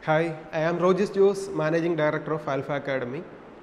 Hi, I am Rogis Jose, Managing Director of Alpha Academy.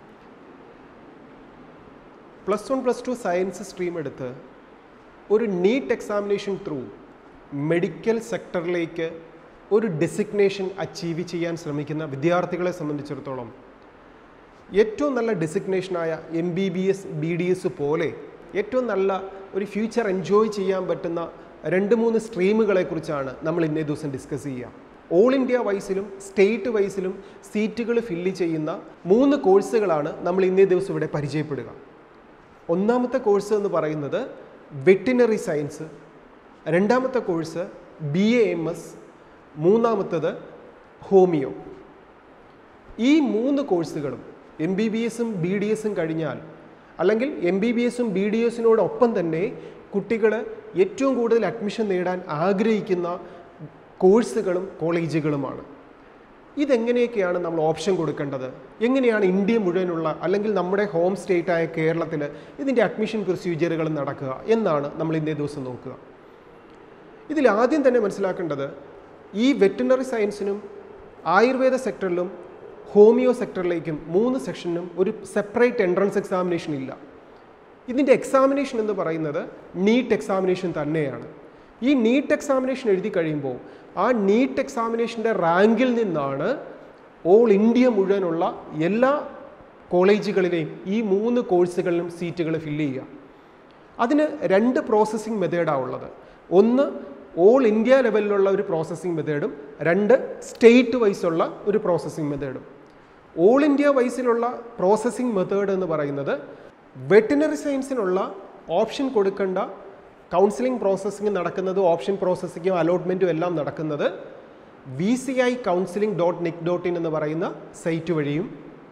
Plus one plus two science stream എടുത്ത് ഒരു NEET examination through medical സെക്ടറിലേക്ക് ഒരു designation achieve ചെയ്യാൻ ശ്രമിക്കുന്ന വിദ്യാർത്ഥികളെ സംബന്ധിച്ചിടത്തോളം ഏറ്റവും നല്ല ഡെസിഗ്നേഷനായ M B B S B D S പോലെ ഏറ്റവും നല്ല ഒരു ഫ്യൂച്ചർ എൻജോയ് ചെയ്യാൻ പറ്റുന്ന രണ്ട് മൂന്ന് സ്ട്രീമുകളെക്കുറിച്ചാണ് നമ്മൾ ഇന്നേ ദിവസം ഡിസ്കസ് ചെയ്യുക ഓൾ ഇന്ത്യ വൈസിലും സ്റ്റേറ്റ് വൈസിലും സീറ്റുകൾ ഫില്ല് ചെയ്യുന്ന മൂന്ന് കോഴ്സുകളാണ് നമ്മൾ ഇന്നേ ദിവസം ഇവിടെ പരിചയപ്പെടുക ഒന്നാമത്തെ കോഴ്സ് എന്ന് പറയുന്നത് വെറ്റിനറി സയൻസ് രണ്ടാമത്തെ course B A M S മൂന്നാമത്തത് ഹോമിയോ ഈ മൂന്ന് കോഴ്സുകളും എം ബി ബി എസും ബി ഡി എസും കഴിഞ്ഞാൽ അല്ലെങ്കിൽ എം ബി ബി എസും ബി ഡി എസിനോടൊപ്പം തന്നെ കുട്ടികൾ ഏറ്റവും കൂടുതൽ അഡ്മിഷൻ നേടാൻ ആഗ്രഹിക്കുന്ന കോഴ്സുകളും കോളേജുകളുമാണ് ഇതെങ്ങനെയൊക്കെയാണ് നമ്മൾ ഓപ്ഷൻ കൊടുക്കേണ്ടത് എങ്ങനെയാണ് ഇന്ത്യ മുഴുവനുള്ള അല്ലെങ്കിൽ നമ്മുടെ ഹോം സ്റ്റേറ്റായ കേരളത്തിൽ ഇതിൻ്റെ അഡ്മിഷൻ പ്രൊസീജിയറുകൾ നടക്കുക എന്നാണ് നമ്മൾ ഇന്നേ ദിവസം നോക്കുക ഇതിൽ ആദ്യം തന്നെ മനസ്സിലാക്കേണ്ടത് ഈ വെറ്റിനറി സയൻസിനും ആയുർവേദ സെക്ടറിലും ഹോമിയോ സെക്ടറിലേക്കും മൂന്ന് സെക്ഷനും ഒരു സെപ്പറേറ്റ് എൻട്രൻസ് എക്സാമിനേഷൻ ഇല്ല ഇതിൻ്റെ എക്സാമിനേഷൻ എന്ന് പറയുന്നത് നീറ്റ് എക്സാമിനേഷൻ തന്നെയാണ് ഈ നീറ്റ് എക്സാമിനേഷൻ എഴുതി കഴിയുമ്പോൾ ആ നീറ്റ് എക്സാമിനേഷൻ്റെ റാങ്കിൽ നിന്നാണ് ഓൾ ഇന്ത്യ മുഴുവനുള്ള എല്ലാ കോളേജുകളിലെയും ഈ മൂന്ന് കോഴ്സുകളിലും സീറ്റുകൾ ഫില്ല് ചെയ്യുക അതിന് രണ്ട് പ്രോസസ്സിംഗ് മെത്തേഡാണ് ഉള്ളത് ഒന്ന് ഓൾ ഇന്ത്യ ലെവലിലുള്ള ഒരു പ്രോസസ്സിംഗ് മെത്തേഡും രണ്ട് സ്റ്റേറ്റ് വൈസുള്ള ഒരു പ്രോസസ്സിംഗ് മെത്തേഡും ഓൾ ഇന്ത്യ വൈസിലുള്ള പ്രോസസ്സിംഗ് മെത്തേഡ് എന്ന് പറയുന്നത് വെറ്റിനറി സയൻസിനുള്ള ഓപ്ഷൻ കൊടുക്കേണ്ട കൗൺസിലിംഗ് പ്രോസസ്സിംഗ് നടക്കുന്നത് ഓപ്ഷൻ പ്രോസസ്സിങ്ങും അലോട്ട്മെൻറ്റും എല്ലാം നടക്കുന്നത് V C I counselling dot nic dot in എന്ന് പറയുന്ന സൈറ്റ് വഴിയും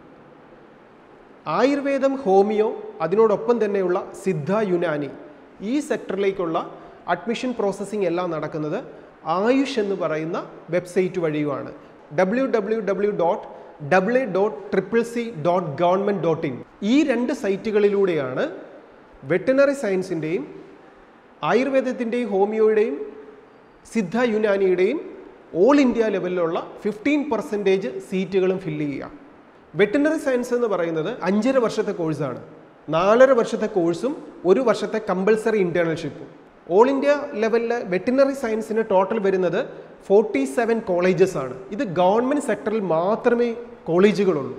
ആയുർവേദം ഹോമിയോ അതിനോടൊപ്പം തന്നെയുള്ള സിദ്ധ യുനാനി ഈ സെക്ടറിലേക്കുള്ള അഡ്മിഷൻ പ്രോസസ്സിംഗ് എല്ലാം നടക്കുന്നത് ആയുഷ് എന്ന് പറയുന്ന വെബ്സൈറ്റ് വഴിയുമാണ് W W W dot double A dot triple C dot government dot in ഈ രണ്ട് സൈറ്റുകളിലൂടെയാണ് വെറ്റിനറി സയൻസിൻ്റെയും ആയുർവേദത്തിൻ്റെയും ഹോമിയോയുടെയും സിദ്ധ യുനാനിയുടെയും ഓൾ ഇന്ത്യ ലെവലിലുള്ള ഫിഫ്റ്റീൻ പെർസെൻറ്റേജ് സീറ്റുകളും ഫില്ല് ചെയ്യുക വെറ്റിനറി സയൻസ് എന്ന് പറയുന്നത് അഞ്ചര വർഷത്തെ കോഴ്സാണ് നാലര വർഷത്തെ കോഴ്സും ഒരു വർഷത്തെ കമ്പൽസറി ഇൻറ്റേർണൽഷിപ്പും ഓൾ ഇന്ത്യ ലെവലിലെ വെറ്റിനറി സയൻസിന് ടോട്ടൽ വരുന്നത് ഫോർട്ടി സെവൻ കോളേജസ് ആണ് ഇത് ഗവൺമെൻറ് സെക്ടറിൽ മാത്രമേ കോളേജുകളുള്ളൂ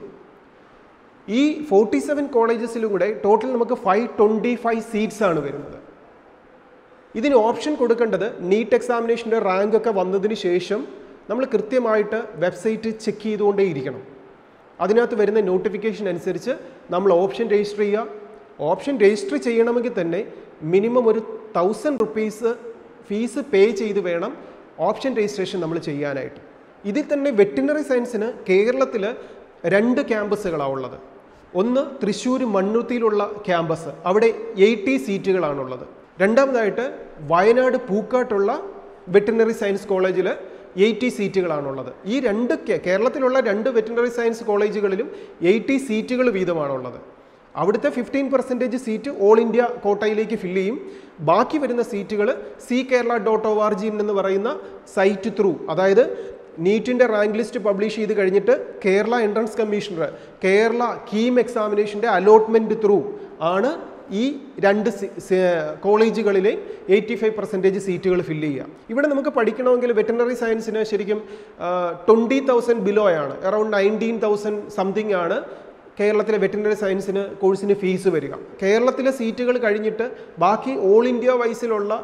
ഈ ഫോർട്ടി സെവൻ കോളേജസിലൂടെ ടോട്ടൽ നമുക്ക് ഫൈവ് ട്വൻറ്റി ഫൈവ് സീറ്റ്സ് ആണ് വരുന്നത് ഇതിന് ഓപ്ഷൻ കൊടുക്കേണ്ടത് നീറ്റ് എക്സാമിനേഷൻ്റെ റാങ്ക് ഒക്കെ വന്നതിന് ശേഷം നമ്മൾ കൃത്യമായിട്ട് വെബ്സൈറ്റ് ചെക്ക് ചെയ്തുകൊണ്ടേയിരിക്കണം അതിനകത്ത് വരുന്ന നോട്ടിഫിക്കേഷൻ അനുസരിച്ച് നമ്മൾ ഓപ്ഷൻ രജിസ്റ്റർ ചെയ്യുക ഓപ്ഷൻ രജിസ്റ്റർ ചെയ്യണമെങ്കിൽ തന്നെ മിനിമം ഒരു തൗസൻഡ് റുപ്പീസ് ഫീസ് പേ ചെയ്ത് വേണം ഓപ്ഷൻ രജിസ്ട്രേഷൻ നമ്മൾ ചെയ്യാനായിട്ട് ഇതിൽ തന്നെ വെറ്റിനറി സയൻസിന് കേരളത്തിൽ രണ്ട് ക്യാമ്പസുകളാണ് ഉള്ളത് ഒന്ന് തൃശ്ശൂർ മണ്ണുത്തിയിലുള്ള ക്യാമ്പസ് അവിടെ എയ്റ്റി സീറ്റുകളാണുള്ളത് രണ്ടാമതായിട്ട് വയനാട് പൂക്കാട്ടുള്ള വെറ്റിനറി സയൻസ് കോളേജിൽ എയ്റ്റി സീറ്റുകളാണുള്ളത് ഈ രണ്ട് കേരളത്തിലുള്ള രണ്ട് വെറ്റിനറി സയൻസ് കോളേജുകളിലും എയ്റ്റി സീറ്റുകൾ വീതമാണുള്ളത് അവിടുത്തെ fifteen percentage seat all India കോട്ടയിലേക്ക് ഫില്ല് ചെയ്യും ബാക്കി വരുന്ന സീറ്റുകൾ C Kerala dot O R G എന്ന് പറയുന്ന സൈറ്റ് ത്രൂ അതായത് നീറ്റിൻ്റെ റാങ്ക് ലിസ്റ്റ് പബ്ലിഷ് ചെയ്ത് കഴിഞ്ഞിട്ട് Kerala entrance commissioner Kerala KEAM എക്സാമിനേഷൻ്റെ അലോട്ട്മെൻറ്റ് ത്രൂ ആണ് ഈ രണ്ട് കോളേജുകളിലെ എയ്റ്റി ഫൈവ് പെർസെൻറ്റേജ് സീറ്റുകൾ ഫില്ല് ചെയ്യുക ഇവിടെ നമുക്ക് പഠിക്കണമെങ്കിൽ വെറ്റിനറി സയൻസിന് ശരിക്കും ട്വൻറ്റി തൗസൻഡ് ബിലോ ആണ് അറൗണ്ട് നയൻറ്റീൻ തൗസൻഡ് സംതിങ് ആണ് കേരളത്തിലെ വെറ്റിനറി സയൻസിന് കോഴ്സിന് ഫീസ് വരിക കേരളത്തിലെ സീറ്റുകൾ കഴിഞ്ഞിട്ട് ബാക്കി ഓൾ ഇന്ത്യ വൈസിലുള്ള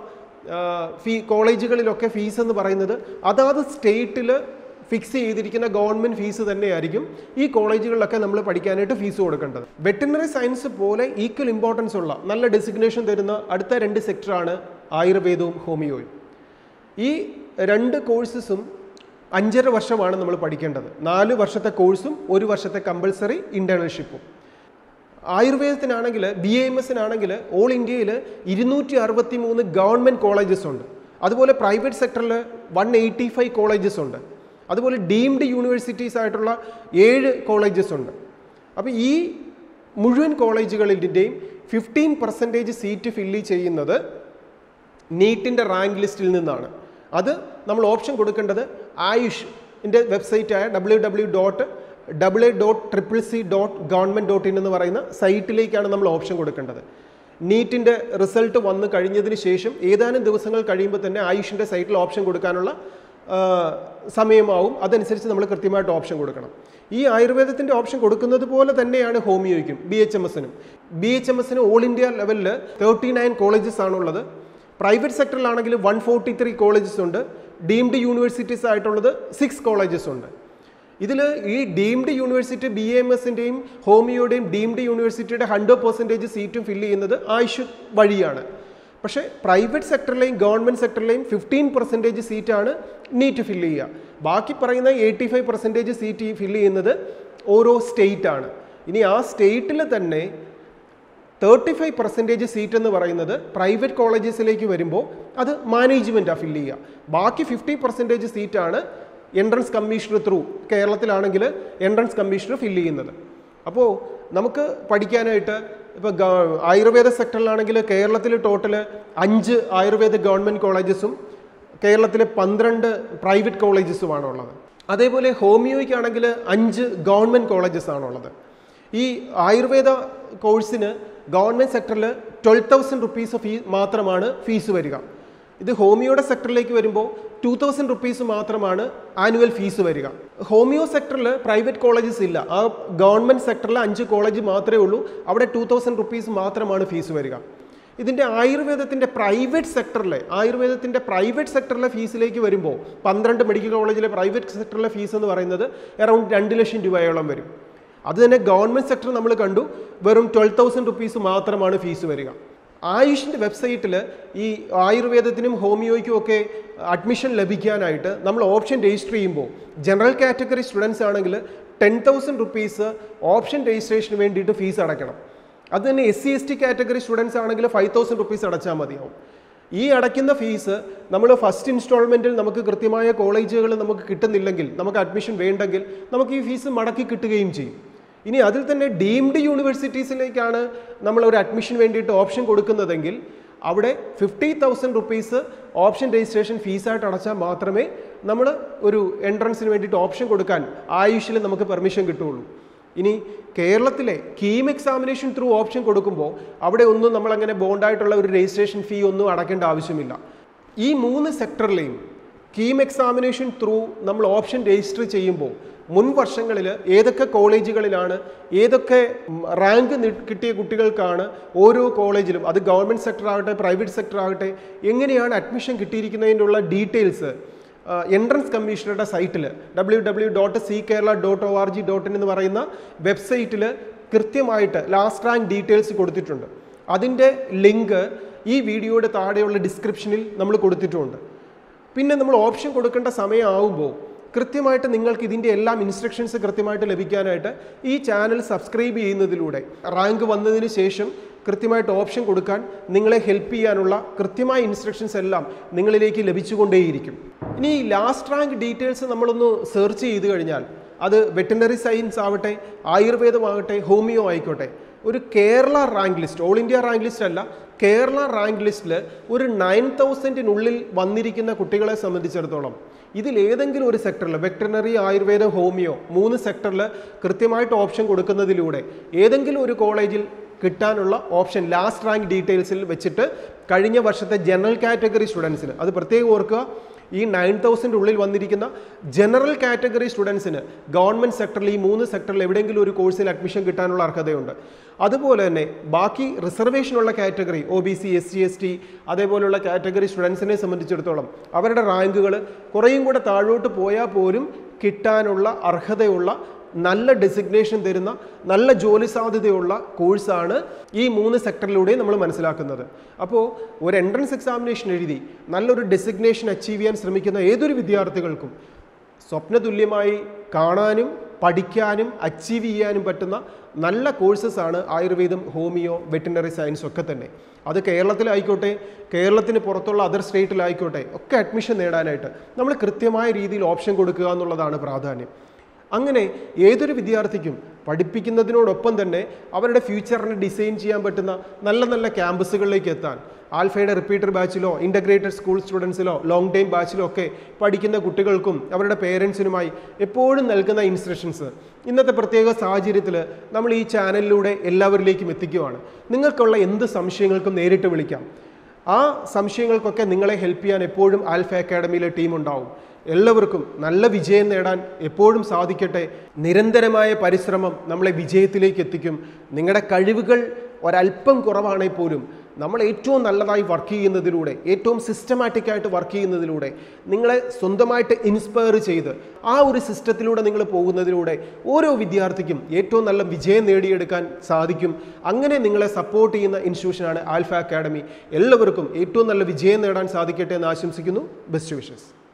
ഫീ കോളേജുകളിലൊക്കെ ഫീസ് എന്ന് പറയുന്നത് അതാത് സ്റ്റേറ്റിൽ ഫിക്സ് ചെയ്തിരിക്കുന്ന ഗവൺമെൻറ് ഫീസ് തന്നെയായിരിക്കും ഈ കോളേജുകളിലൊക്കെ നമ്മൾ പഠിക്കാനായിട്ട് ഫീസ് കൊടുക്കേണ്ടത് വെറ്റിനറി സയൻസ് പോലെ ഈക്വൽ ഇമ്പോർട്ടൻസ് ഉള്ള നല്ല ഡെസിഗ്നേഷൻ തരുന്ന അടുത്ത രണ്ട് സെക്ടറാണ് ആയുർവേദവും ഹോമിയോയും ഈ രണ്ട് കോഴ്സസും അഞ്ചര വർഷമാണ് നമ്മൾ പഠിക്കേണ്ടത് നാല് വർഷത്തെ കോഴ്സും ഒരു വർഷത്തെ കമ്പൽസറി ഇൻറ്റേർണൽഷിപ്പും ആയുർവേദത്തിനാണെങ്കിൽ ബി എം എസിനാണെങ്കിൽ ഓൾ ഇന്ത്യയിൽ ഇരുന്നൂറ്റി അറുപത്തി മൂന്ന് ഗവൺമെൻറ് കോളേജസ് ഉണ്ട് അതുപോലെ പ്രൈവറ്റ് സെക്ടറിൽ വൺ എയ്റ്റി ഫൈവ് കോളേജസ് ഉണ്ട് അതുപോലെ ഡീംഡ് യൂണിവേഴ്സിറ്റീസ് ആയിട്ടുള്ള ഏഴ് കോളേജസ് ഉണ്ട് അപ്പോൾ ഈ മുഴുവൻ കോളേജുകളിൻ്റെയും ഫിഫ്റ്റീൻ പെർസെൻറ്റേജ് സീറ്റ് ഫില്ല് ചെയ്യുന്നത് നീറ്റിൻ്റെ റാങ്ക് ലിസ്റ്റിൽ നിന്നാണ് അത് നമ്മൾ ഓപ്ഷൻ കൊടുക്കേണ്ടത് ആയുഷ് ആയുഷിൻ്റെ വെബ്സൈറ്റായ W W dot double A dot triple C dot government dot in എന്ന് പറയുന്ന സൈറ്റിലേക്കാണ് നമ്മൾ ഓപ്ഷൻ കൊടുക്കേണ്ടത് നീറ്റിൻ്റെ റിസൾട്ട് വന്ന് കഴിഞ്ഞതിന് ശേഷം ഏതാനും ദിവസങ്ങൾ കഴിയുമ്പോൾ തന്നെ ആയുഷിൻ്റെ സൈറ്റിൽ ഓപ്ഷൻ കൊടുക്കാനുള്ള ആ, സമയമാവും അതനുസരിച്ച് നമ്മൾ കൃത്യമായിട്ട് ഓപ്ഷൻ കൊടുക്കണം ഈ ആയുർവേദത്തിൻ്റെ ഓപ്ഷൻ കൊടുക്കുന്നത് പോലെ തന്നെയാണ് ഹോമിയോയ്ക്കും ബി എച്ച് എം എസിനും ബി എച്ച് എം എസിന് ഓൾ ഇന്ത്യ ലെവലിൽ തേർട്ടി നയൻ കോളേജസ് ആണുള്ളത് പ്രൈവറ്റ് സെക്ടറിലാണെങ്കിൽ വൺ ഫോർട്ടി ത്രീ കോളേജസ് ഉണ്ട് ഡീംഡ് യൂണിവേഴ്സിറ്റീസ് ആയിട്ടുള്ളത് സിക്സ് കോളേജസ് ഉണ്ട് ഇതിൽ ഈ ഡീംഡ് യൂണിവേഴ്സിറ്റി ബി എം എസിൻ്റെയും ഹോമിയോയുടെയും ഡീംഡ് യൂണിവേഴ്സിറ്റിയുടെ ഹൺഡ്രഡ് പെർസെൻറ്റേജ് സീറ്റും ഫില്ല് ചെയ്യുന്നത് ആയുഷ് വഴിയാണ് പക്ഷേ പ്രൈവറ്റ് സെക്ടറിലെയും ഗവൺമെൻറ് സെക്ടറിലെയും ഫിഫ്റ്റീൻ പെർസെൻറ്റേജ് സീറ്റാണ് നീറ്റ് ഫില്ല് ചെയ്യുക ബാക്കി പറയുന്ന eighty five percentage seat fill ചെയ്യുന്നത് ഓരോ സ്റ്റേറ്റ് ആണ് ഇനി ആ സ്റ്റേറ്റിൽ തന്നെ തേർട്ടി ഫൈവ് പെർസെൻറ്റേജ് സീറ്റ് എന്ന് പറയുന്നത് പ്രൈവറ്റ് കോളേജസിലേക്ക് വരുമ്പോൾ അത് മാനേജ്മെൻറ്റാണ് ഫില്ല് ചെയ്യുക ബാക്കി ഫിഫ്റ്റി പെർസെൻറ്റേജ് സീറ്റാണ് എൻട്രൻസ് കമ്മീഷണർ ത്രൂ കേരളത്തിലാണെങ്കിൽ എൻട്രൻസ് കമ്മീഷണർ ഫില്ല് ചെയ്യുന്നത് അപ്പോൾ നമുക്ക് പഠിക്കാനായിട്ട് ഇപ്പോൾ ആയുർവേദ സെക്ടറിലാണെങ്കിൽ കേരളത്തിൽ ടോട്ടൽ അഞ്ച് ആയുർവേദ ഗവൺമെൻറ് കോളേജസും കേരളത്തിലെ പന്ത്രണ്ട് പ്രൈവറ്റ് കോളേജസുമാണ് ഉള്ളത് അതേപോലെ ഹോമിയോയ്ക്കാണെങ്കിൽ അഞ്ച് ഗവൺമെൻറ് കോളേജസ് ആണുള്ളത് ഈ ആയുർവേദ കോഴ്സിന് ഗവൺമെൻറ് സെക്ടറിൽ ട്വൽവ് തൗസൻഡ് റുപ്പീസ് ഫീ മാത്രമാണ് ഫീസ് വരിക ഇത് ഹോമിയോയുടെ സെക്ടറിലേക്ക് വരുമ്പോൾ ടു തൗസൻഡ് റുപ്പീസ് മാത്രമാണ് ആനുവൽ ഫീസ് വരിക ഹോമിയോ സെക്ടറിൽ പ്രൈവറ്റ് കോളേജസ് ഇല്ല ആ ഗവൺമെൻറ് സെക്ടറിൽ അഞ്ച് കോളേജ് മാത്രമേ ഉള്ളൂ അവിടെ ടു തൗസൻഡ് റുപ്പീസ് മാത്രമാണ് ഫീസ് വരിക ഇതിൻ്റെ ആയുർവേദത്തിൻ്റെ പ്രൈവറ്റ് സെക്ടറിലെ ആയുർവേദത്തിൻ്റെ പ്രൈവറ്റ് സെക്ടറിലെ ഫീസിലേക്ക് വരുമ്പോൾ പന്ത്രണ്ട് മെഡിക്കൽ കോളേജിലെ പ്രൈവറ്റ് സെക്ടറിലെ ഫീസ് എന്ന് പറയുന്നത് അറൗണ്ട് രണ്ട് ലക്ഷം രൂപയോളം വരും അത് തന്നെ ഗവൺമെൻറ് സെക്ടർ നമ്മൾ കണ്ടു വെറും ട്വൽവ് തൗസൻഡ് റുപ്പീസ് മാത്രമാണ് ഫീസ് വരിക ആയുഷിൻ്റെ വെബ്സൈറ്റിൽ ഈ ആയുർവേദത്തിനും ഹോമിയോയ്ക്കും ഒക്കെ അഡ്മിഷൻ ലഭിക്കാനായിട്ട് നമ്മൾ ഓപ്ഷൻ രജിസ്റ്റർ ചെയ്യുമ്പോൾ ജനറൽ കാറ്റഗറി സ്റ്റുഡൻസ് ആണെങ്കിൽ ടെൻ തൗസൻഡ് റുപ്പീസ് ഓപ്ഷൻ രജിസ്ട്രേഷന് വേണ്ടിയിട്ട് ഫീസ് അടയ്ക്കണം അത് തന്നെ S C S T category students ആണെങ്കിൽ ഫൈവ് തൗസൻഡ് റുപ്പീസ് അടച്ചാൽ മതിയാവും ഈ അടയ്ക്കുന്ന ഫീസ് നമ്മൾ ഫസ്റ്റ് ഇൻസ്റ്റാൾമെൻറ്റിൽ നമുക്ക് കൃത്യമായ കോളേജുകൾ നമുക്ക് കിട്ടുന്നില്ലെങ്കിൽ നമുക്ക് അഡ്മിഷൻ വേണ്ടെങ്കിൽ നമുക്ക് ഈ ഫീസ് മടക്കി കിട്ടുകയും ചെയ്യും ഇനി അതിൽ തന്നെ ഡീംഡ് യൂണിവേഴ്സിറ്റീസിലേക്കാണ് നമ്മൾ ഒരു അഡ്മിഷൻ വേണ്ടിയിട്ട് ഓപ്ഷൻ കൊടുക്കുന്നതെങ്കിൽ അവിടെ fifty thousand rupees option registration ഫീസായിട്ട് അടച്ചാൽ മാത്രമേ നമ്മൾ ഒരു എൻട്രൻസിന് വേണ്ടിയിട്ട് ഓപ്ഷൻ കൊടുക്കാൻ ആയുഷിൽ നമുക്ക് പെർമിഷൻ കിട്ടുകയുള്ളൂ ഇനി കേരളത്തിലെ കീം എക്സാമിനേഷൻ ത്രൂ ഓപ്ഷൻ കൊടുക്കുമ്പോൾ അവിടെ ഒന്നും നമ്മളങ്ങനെ ബോണ്ടായിട്ടുള്ള ഒരു രജിസ്ട്രേഷൻ ഫീ ഒന്നും അടക്കേണ്ട ആവശ്യമില്ല ഈ മൂന്ന് സെക്ടറിലെയും കീം എക്സാമിനേഷൻ ത്രൂ നമ്മൾ ഓപ്ഷൻ രജിസ്റ്റർ ചെയ്യുമ്പോൾ മുൻ വർഷങ്ങളിൽ ഏതൊക്കെ കോളേജുകളിലാണ് ഏതൊക്കെ റാങ്ക് കിട്ടിയ കുട്ടികൾക്കാണ് ഓരോ കോളേജിലും അത് ഗവൺമെൻറ് സെക്ടർ ആകട്ടെ പ്രൈവറ്റ് സെക്ടർ ആകട്ടെ എങ്ങനെയാണ് അഡ്മിഷൻ കിട്ടിയിരിക്കുന്നതിനുള്ള ഡീറ്റെയിൽസ് എൻട്രൻസ് കമ്മീഷണറുടെ സൈറ്റിൽ W W dot C Kerala dot O R G dot in എന്ന് പറയുന്ന വെബ്സൈറ്റിൽ കൃത്യമായിട്ട് ലാസ്റ്റ് റാങ്ക് ഡീറ്റെയിൽസ് കൊടുത്തിട്ടുണ്ട് അതിൻ്റെ ലിങ്ക് ഈ വീഡിയോയുടെ താഴെയുള്ള ഡിസ്ക്രിപ്ഷനിൽ നമ്മൾ കൊടുത്തിട്ടുമുണ്ട് പിന്നെ നമ്മൾ ഓപ്ഷൻ കൊടുക്കേണ്ട സമയമാവുമ്പോൾ കൃത്യമായിട്ട് നിങ്ങൾക്ക് ഇതിൻ്റെ എല്ലാം ഇൻസ്ട്രക്ഷൻസ് കൃത്യമായിട്ട് ലഭിക്കാനായിട്ട് ഈ ചാനൽ സബ്സ്ക്രൈബ് ചെയ്യുന്നതിലൂടെ റാങ്ക് വന്നതിന് ശേഷം കൃത്യമായിട്ട് ഓപ്ഷൻ കൊടുക്കാൻ നിങ്ങളെ ഹെൽപ്പ് ചെയ്യാനുള്ള കൃത്യമായ ഇൻസ്ട്രക്ഷൻസ് എല്ലാം നിങ്ങളിലേക്ക് ലഭിച്ചുകൊണ്ടേയിരിക്കും ഇനി ഈ ലാസ്റ്റ് റാങ്ക് ഡീറ്റെയിൽസ് നമ്മളൊന്ന് സെർച്ച് ചെയ്ത് കഴിഞ്ഞാൽ അത് വെറ്റിനറി സയൻസ് ആവട്ടെ ആയുർവേദമാകട്ടെ ഹോമിയോ ആയിക്കോട്ടെ ഒരു Kerala rank list all India rank list അല്ല കേരള റാങ്ക് ലിസ്റ്റിൽ ഒരു നയൻ തൗസൻഡിനുള്ളിൽ വന്നിരിക്കുന്ന കുട്ടികളെ സംബന്ധിച്ചിടത്തോളം ഇതിൽ ഏതെങ്കിലും ഒരു സെക്ടറിൽ വെറ്ററിനറി ആയുർവേദം ഹോമിയോ മൂന്ന് സെക്ടറിൽ കൃത്യമായിട്ട് ഓപ്ഷൻ കൊടുക്കുന്നതിലൂടെ ഏതെങ്കിലും ഒരു കോളേജിൽ കിട്ടാനുള്ള ഓപ്ഷൻ ലാസ്റ്റ് റാങ്ക് ഡീറ്റെയിൽസിൽ വെച്ചിട്ട് കഴിഞ്ഞ വർഷത്തെ ജനറൽ കാറ്റഗറി സ്റ്റുഡൻസിന് അത് പ്രത്യേകം ഓർക്കുക ഈ നയൻ തൗസൻഡ് ഉള്ളിൽ വന്നിരിക്കുന്ന ജനറൽ കാറ്റഗറി സ്റ്റുഡൻസിന് ഗവൺമെൻറ് സെക്ടറിൽ ഈ മൂന്ന് സെക്ടറിൽ എവിടെയെങ്കിലും ഒരു കോഴ്സിൽ അഡ്മിഷൻ കിട്ടാനുള്ള അർഹതയുണ്ട് അതുപോലെ തന്നെ ബാക്കി റിസർവേഷനുള്ള category O B C S C S T അതേപോലുള്ള കാറ്റഗറി സ്റ്റുഡൻസിനെ സംബന്ധിച്ചിടത്തോളം അവരുടെ റാങ്കുകൾ കുറേയും കൂടെ താഴോട്ട് പോയാൽ പോലും കിട്ടാനുള്ള അർഹതയുള്ള നല്ല ഡെസിഗ്നേഷൻ തരുന്ന നല്ല ജോലി സാധ്യതയുള്ള കോഴ്സാണ് ഈ മൂന്ന് സെക്ടറിലൂടെ നമ്മൾ മനസ്സിലാക്കുന്നത് അപ്പോൾ ഒരു എൻട്രൻസ് എക്സാമിനേഷൻ എഴുതി നല്ലൊരു ഡെസിഗ്നേഷൻ അച്ചീവ് ചെയ്യാൻ ശ്രമിക്കുന്ന ഏതൊരു വിദ്യാർത്ഥികൾക്കും സ്വപ്നതുല്യമായി കാണാനും പഠിക്കാനും അച്ചീവ് ചെയ്യാനും പറ്റുന്ന നല്ല കോഴ്സസ് ആണ് ആയുർവേദം ഹോമിയോ വെറ്റിനറി സയൻസ് ഒക്കെ തന്നെ അത് കേരളത്തിലായിക്കോട്ടെ കേരളത്തിന് പുറത്തുള്ള അതർ സ്റ്റേറ്റിലായിക്കോട്ടെ ഒക്കെ അഡ്മിഷൻ നേടാനായിട്ട് നമ്മൾ കൃത്യമായ രീതിയിൽ ഓപ്ഷൻ കൊടുക്കുക എന്നുള്ളതാണ് പ്രാധാന്യം അങ്ങനെ ഏതൊരു വിദ്യാർത്ഥിക്കും പഠിപ്പിക്കുന്നതിനോടൊപ്പം തന്നെ അവരുടെ ഫ്യൂച്ചറിനെ ഡിസൈൻ ചെയ്യാൻ പറ്റുന്ന നല്ല നല്ല ക്യാമ്പസുകളിലേക്ക് എത്താൻ ആൽഫയുടെ റിപ്പീറ്റർ ബാച്ചിലോ ഇൻ്റഗ്രേറ്റഡ് സ്കൂൾ സ്റ്റുഡൻസിലോ ലോങ് ടൈം ബാച്ചിലോ ഒക്കെ പഠിക്കുന്ന കുട്ടികൾക്കും അവരുടെ പേരൻസിനുമായി എപ്പോഴും നൽകുന്ന ഇൻസ്ട്രക്ഷൻസ് ഇന്നത്തെ പ്രത്യേക സാഹചര്യത്തിൽ നമ്മൾ ഈ ചാനലിലൂടെ എല്ലാവരിലേക്കും എത്തിക്കുവാണ് നിങ്ങൾക്കുള്ള എന്ത് സംശയങ്ങൾക്കും നേരിട്ട് വിളിക്കാം ആ സംശയങ്ങൾക്കൊക്കെ നിങ്ങളെ ഹെൽപ്പ് ചെയ്യാൻ എപ്പോഴും ആൽഫ അക്കാഡമിയിലെ ടീം ഉണ്ടാവും എല്ലാവർക്കും നല്ല വിജയം നേടാൻ എപ്പോഴും സാധിക്കട്ടെ നിരന്തരമായ പരിശ്രമം നമ്മളെ വിജയത്തിലേക്ക് എത്തിക്കും നിങ്ങളുടെ കഴിവുകൾ ഒരല്പം കുറവാണെങ്കിൽ പോലും നമ്മൾ ഏറ്റവും നല്ലതായി വർക്ക് ചെയ്യുന്നതിലൂടെ ഏറ്റവും സിസ്റ്റമാറ്റിക് ആയിട്ട് വർക്ക് ചെയ്യുന്നതിലൂടെ നിങ്ങളെ സ്വന്തമായിട്ട് ഇൻസ്പയർ ചെയ്ത് ആ ഒരു സിസ്റ്റത്തിലൂടെ നിങ്ങൾ പോകുന്നതിലൂടെ ഓരോ വിദ്യാർത്ഥിക്കും ഏറ്റവും നല്ല വിജയം നേടിയെടുക്കാൻ സാധിക്കും അങ്ങനെ നിങ്ങളെ സപ്പോർട്ട് ചെയ്യുന്ന ഇൻസ്റ്റിറ്റ്യൂഷനാണ് ആൽഫ അക്കാഡമി എല്ലാവർക്കും ഏറ്റവും നല്ല വിജയം നേടാൻ സാധിക്കട്ടെ എന്ന് ആശംസിക്കുന്നു ബെസ്റ്റ് വിഷസ്